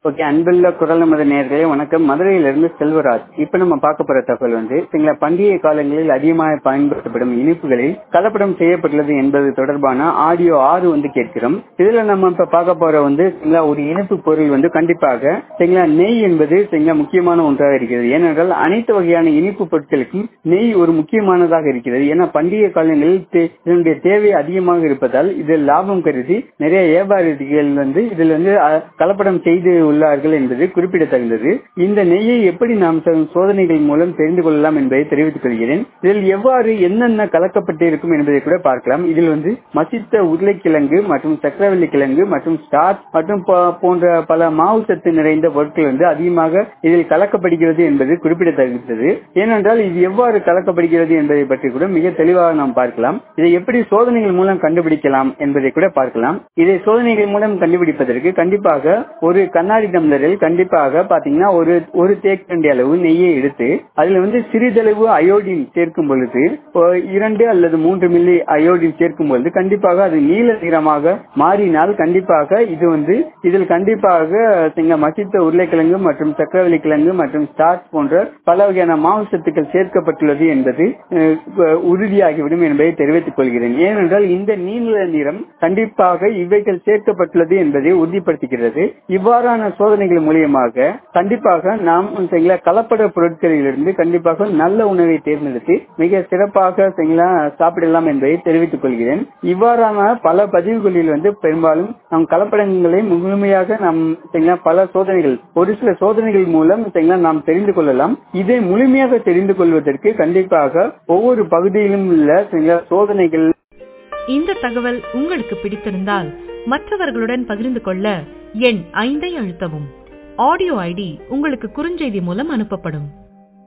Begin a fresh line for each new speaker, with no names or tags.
okay அன்புள்ள குரல் நமது நேர்களே வணக்கம் மதுரையிலிருந்து செல்வராஜ் இப்ப நம்ம பார்க்க போற தகவல் வந்து சரிங்களா பண்டிகை காலங்களில் அதிகமாக பயன்படுத்தப்படும் இனிப்புகளில் கலப்படம் செய்யப்பட்டுள்ளது என்பது தொடர்பான ஆடியோ ஆறு வந்து கேட்கிறோம் இதுல நம்ம இப்ப பார்க்க போற வந்து சரிங்களா ஒரு இனிப்பு பொருள் வந்து கண்டிப்பாக சரிங்களா நெய் என்பது சரிங்களா முக்கியமான ஒன்றாக இருக்கிறது ஏனென்றால் அனைத்து வகையான இனிப்பு பொருட்களுக்கும் நெய் ஒரு முக்கியமானதாக இருக்கிறது ஏன்னா பண்டிகை காலங்களில் தே- இதனுடைய தேவை அதிகமாக இருப்பதால் இதில் லாபம் கருதி நிறைய வியாபாரிகள் வந்து இதில் வந்து அஹ், கலப்படம் செய்து உள்ளார்கள் என்பது குறிப்பிடத்தகுந்தது இந்த நெய்யை எப்படி நாம் ச- சோதனைகள் மூலம் தெரிந்து கொள்ளலாம் என்பதை தெரிவித்துக் கொள்கிறேன் இதில் எவ்வாறு என்னென்ன கலக்கப்பட்டு இருக்கும் என்பதை கூட பார்க்கலாம் இதில் வந்து மசித்த உருளைக்கிழங்கு மற்றும் சக்கரவள்ளி கிழங்கு மற்றும் ஸ்டார்ச் மற்றும் ப- போன்ற பல மாவு சத்து நிறைந்த பொருட்கள் வந்து அதிகமாக இதில் கலக்கப்படுகிறது என்பது குறிப்பிடத்தகுந்தது ஏனென்றால் இது எவ்வாறு கலக்கப்படுகிறது என்பதை பற்றி கூட மிக தெளிவாக நாம் பார்க்கலாம் இதை எப்படி சோதனைகள் மூலம் கண்டுபிடிக்கலாம் என்பதை கூட பார்க்கலாம் இதை சோதனைகள் மூலம் கண்டுபிடிப்பதற்கு கண்டிப்பாக ஒரு கண்ணாடி டம்ளரில் கண்டிப்பாக பாத்தீங்கன்னா ஒரு ஒரு தேக்கண்டி அளவு நெய்யை எடுத்து அதில் வந்து சிறிதளவு அயோடின் சேர்க்கும் பொழுது ஒரு இரண்டு அல்லது மூன்று மில்லி அயோடின் சேர்க்கும் பொழுது கண்டிப்பாக அது நீல நிறமாக மாறினால் கண்டிப்பாக இது வந்து இதில் கண்டிப்பாக சிங்க மசித்த உருளைக்கிழங்கு மற்றும் சக்கரவள்ளி கிழங்கு மற்றும் ஸ்டார்ச் போன்ற பல வகையான மாவு சத்துக்கள் சேர்க்கப்பட்டுள்ளது என்பது அஹ், அஹ், உறுதியாகிவிடும் என்பதை தெரிவித்துக் கொள்கிறேன் ஏனென்றால் இந்த நீல நிறம் கண்டிப்பாக இவைகள் சேர்க்கப்பட்டுள்ளது என்பதை உறுதிப்படுத்துகிறது இவ்வாறான சோதனைகள் மூலியமாக கண்டிப்பாக நாம் சரிங்களா கலப்பட பொருட்களிலிருந்து கண்டிப்பாக நல்ல உணவை தேர்ந்தெடுத்து மிக சிறப்பாக சரிங்களா சாப்பிடலாம் என்பதை தெரிவித்துக் கொள்கிறேன் இவ்வாறான பல பதிவுகளில் வந்து பெரும்பாலும் நம் கலப்படங்களை முழுமையாக நாம் சரிங்களா பல சோதனைகள் ஒரு சில சோதனைகள் மூலம் சரிங்களா நாம் தெரிந்து கொள்ளலாம் இதை முழுமையாக தெரிந்து கொள்வதற்கு கண்டிப்பாக ஒவ்வொரு பகுதியிலும் உள்ள சரிங்களா சோதனைகள்
இந்த தகவல் உங்களுக்கு பிடித்திருந்தால் மற்றவர்களுடன் பகிர்ந்து கொள்ள எண் ஐந்தை அழுத்தவும் ஆடியோ ஐடி உங்களுக்கு குறுஞ்செய்தி மூலம் அனுப்பப்படும்